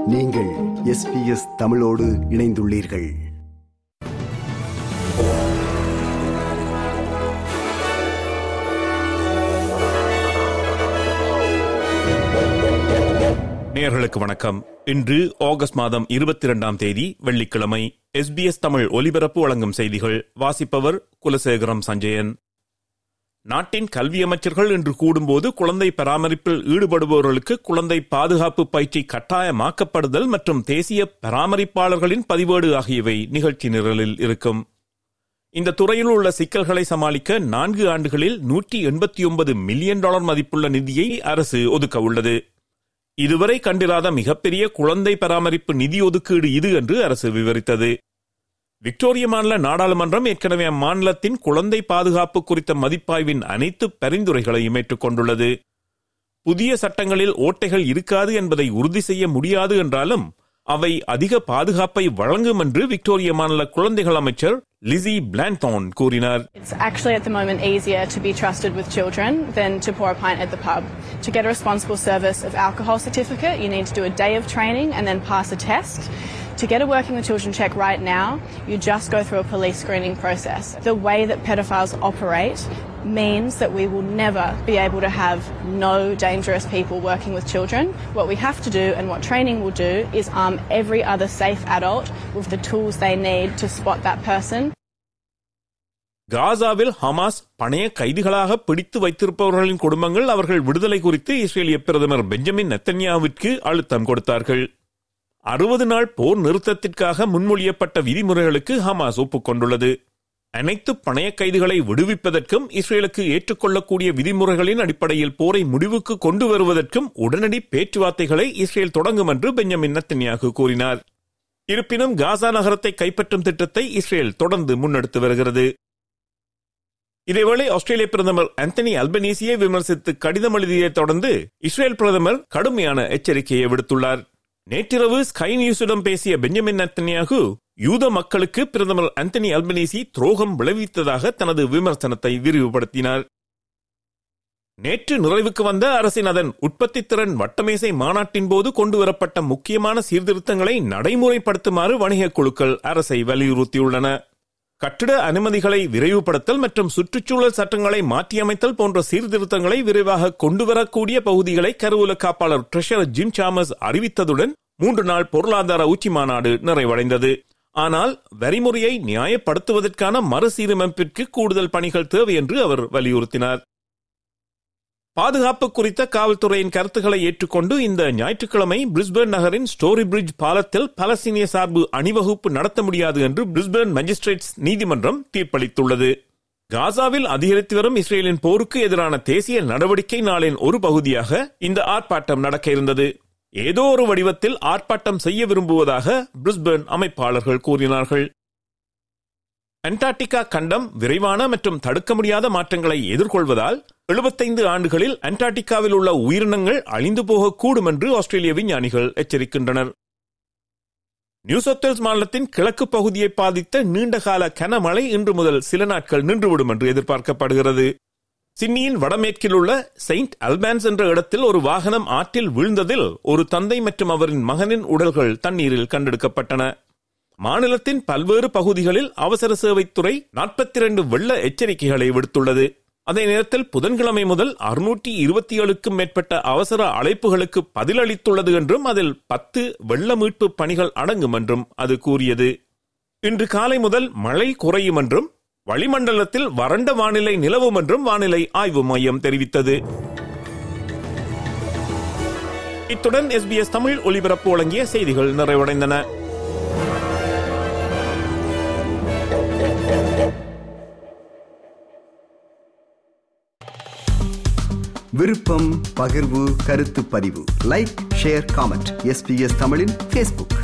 நீங்கள் எஸ்பிஎஸ் தமிழோடு இணைந்துள்ளீர்கள் நேயர்களுக்கு வணக்கம் இன்று ஆகஸ்ட் மாதம் இருபத்தி இரண்டாம் தேதி வெள்ளிக்கிழமை எஸ்பிஎஸ் தமிழ் ஒலிபரப்பு வழங்கும் செய்திகள் வாசிப்பவர் குலசேகரம் சஞ்சயன் நாட்டின் கல்வி அமைச்சர்கள் இன்று கூடும்போது குழந்தை பராமரிப்பில் ஈடுபடுபவர்களுக்கு குழந்தை பாதுகாப்பு பயிற்சி கட்டாயமாக்கப்படுதல் மற்றும் தேசிய பராமரிப்பாளர்களின் பதிவேடு ஆகியவை நிகழ்ச்சி நிரலில் இருக்கும் இந்த துறையில் உள்ள சிக்கல்களை சமாளிக்க நான்கு ஆண்டுகளில் நூற்றி எண்பத்தி ஒன்பது மில்லியன் டாலர் மதிப்புள்ள நிதியை அரசு ஒதுக்க உள்ளது இதுவரை கண்டிராத மிகப்பெரிய குழந்தை பராமரிப்பு நிதி ஒதுக்கீடு இது என்று அரசு விவரித்தது விக்டோரிய மாநில நாடாளுமன்றம் ஏற்கனவே அம்மாநிலத்தின் குழந்தை பாதுகாப்பு குறித்த மதிப்பாய்வின் அனைத்து பரிந்துரைகளையும் ஏற்றுக்கொண்டுள்ளது புதிய சட்டங்களில் ஓட்டைகள் இருக்காது என்பதை உறுதி செய்ய முடியாது என்றாலும் அவை அதிக பாதுகாப்பை வழங்கும் என்று விக்டோரிய மாநில குழந்தைகள் அமைச்சர் லிசி பிளான்தோன் கூறினார் It's actually at the moment easier to be trusted with children than to pour a pint at the pub. To get a responsible service of alcohol certificate, you need to do a day of training and then pass a test. To get a working with children check right now, you just go through a police screening process. The way that pedophiles operate means that we will never be able to have no dangerous people working with children. What we have to do and what training will do is arm every other safe adult with the tools they need to spot that person காசாவில் Hamas பணைய கைதிகளாக பிடித்து வைத்திருப்பவர்களின் குடும்பங்கள் அவர்கள் விடுதலை குறித்து இஸ்ரேலிய பிரதமர் பெஞ்சமின் நெத்தன்யாவிற்கு அழுத்தம் கொடுத்தார்கள் அறுபது நாள் போர் நிறுத்தத்திற்காக முன்மொழியப்பட்ட விதிமுறைகளுக்கு ஹமாஸ் ஒப்புக்கொண்டுள்ளது அனைத்து பணைய கைதிகளை விடுவிப்பதற்கும் இஸ்ரேலுக்கு ஏற்றுக்கொள்ளக்கூடிய விதிமுறைகளின் அடிப்படையில் போரை முடிவுக்கு கொண்டு வருவதற்கும் உடனடி பேச்சுவார்த்தைகளை இஸ்ரேல் தொடங்கும் என்று பெஞ்சமின் நெத்தன்யாகு கூறினார் இருப்பினும் காசா நகரத்தை கைப்பற்றும் திட்டத்தை இஸ்ரேல் தொடர்ந்து முன்னெடுத்து வருகிறது இதேவேளை ஆஸ்திரேலிய பிரதமர் ஆந்தனி அல்பனீசியை விமர்சித்து கடிதம் எழுதியதைத் தொடர்ந்து இஸ்ரேல் பிரதமர் கடுமையான எச்சரிக்கையை விடுத்துள்ளார் நேற்றிரவு ஸ்கை நியூஸிடம் பேசிய பெஞ்சமின் நத்தன்யாகு யூத மக்களுக்கு பிரதமர் ஆந்தனி அல்பனீசி துரோகம் விளைவித்ததாக தனது விமர்சனத்தை விரிவுபடுத்தினார் நேற்று நிறைவுக்கு வந்த அரசின் அதன் உற்பத்தி திறன் வட்டமேசை மாநாட்டின் போது கொண்டுவரப்பட்ட முக்கியமான சீர்திருத்தங்களை நடைமுறைப்படுத்துமாறு வணிக குழுக்கள் அரசை வலியுறுத்தியுள்ளன கட்டிட அனுமதிகளை விரைவுபடுத்தல் மற்றும் சுற்றுச்சூழல் சட்டங்களை மாற்றியமைத்தல் போன்ற சீர்திருத்தங்களை விரைவாக கொண்டுவரக்கூடிய பகுதிகளை கருவூல காப்பாளர் ட்ரெஷர் ஜிம் சாமஸ் அறிவித்ததுடன் மூன்று நாள் பொருளாதார உச்சி மாநாடு நிறைவடைந்தது ஆனால் வரிமுறையை நியாயப்படுத்துவதற்கான மறுசீரமைப்பிற்கு கூடுதல் பணிகள் தேவை என்று அவர் வலியுறுத்தினார் பாதுகாப்பு குறித்த காவல்துறையின் கருத்துக்களை ஏற்றுக்கொண்டு இந்த ஞாயிற்றுக்கிழமை பிரிஸ்பேர்ன் நகரின் ஸ்டோரி பிரிட்ஜ் பாலத்தில் பலஸ்தீனிய சார்பு அணிவகுப்பு நடத்த முடியாது என்று பிரிஸ்பேர்ன் மஜிஸ்ட்ரேட்ஸ் நீதிமன்றம் தீர்ப்பளித்துள்ளது காசாவில் அதிகரித்து வரும் இஸ்ரேலின் போருக்கு எதிரான தேசிய நடவடிக்கை நாளின் ஒரு பகுதியாக இந்த ஆர்ப்பாட்டம் நடக்க இருந்தது ஏதோ ஒரு வடிவத்தில் ஆர்ப்பாட்டம் செய்ய விரும்புவதாக பிரிஸ்பேர்ன் அமைப்பாளர்கள் கூறினார்கள் அண்டார்டிகா கண்டம் விரைவான மற்றும் தடுக்க முடியாத மாற்றங்களை எதிர்கொள்வதால் எழுபத்தைந்து ஆண்டுகளில் அண்டார்டிகாவில் உள்ள உயிரினங்கள் அழிந்து போகக்கூடும் என்று ஆஸ்திரேலிய விஞ்ஞானிகள் எச்சரிக்கின்றனர் நியூ சவுத்வேல்ஸ் மாநிலத்தின் கிழக்கு பகுதியை பாதித்த நீண்டகால கனமழை இன்று முதல் சில நாட்கள் நின்றுவிடும் என்று எதிர்பார்க்கப்படுகிறது சிட்னியின் வடமேற்கில் உள்ள செயின்ட் அல்பான்ஸ் என்ற இடத்தில் ஒரு வாகனம் ஆற்றில் வீழ்ந்ததில் ஒரு தந்தை மற்றும் அவரின் மகனின் உடல்கள் தண்ணீரில் கண்டெடுக்கப்பட்டன மாநிலத்தின் பல்வேறு பகுதிகளில் அவசர சேவைத்துறை நாற்பத்தி இரண்டு வெள்ள எச்சரிக்கைகளை விடுத்துள்ளது அதே நேரத்தில் புதன்கிழமை முதல் அறுநூற்றி இருபத்தி ஏழுக்கும் மேற்பட்ட அவசர அழைப்புகளுக்கு பதிலளித்துள்ளது என்றும் அதில் பத்து வெள்ள மீட்பு பணிகள் அடங்கும் என்றும் அது கூறியது இன்று காலை முதல் மழை குறையும் என்றும் வளிமண்டலத்தில் வறண்ட வானிலை நிலவும் என்றும் வானிலை ஆய்வு மையம் தெரிவித்தது இத்துடன் எஸ்பிஎஸ் தமிழ் ஒலிபரப்பு வழங்கிய செய்திகள் நிறைவடைந்தன விருப்பம் பகிர்வு கருத்து பதிவு லைக் ஷேர் காமெண்ட் எஸ்பிஎஸ் தமிழின் ஃபேஸ்புக்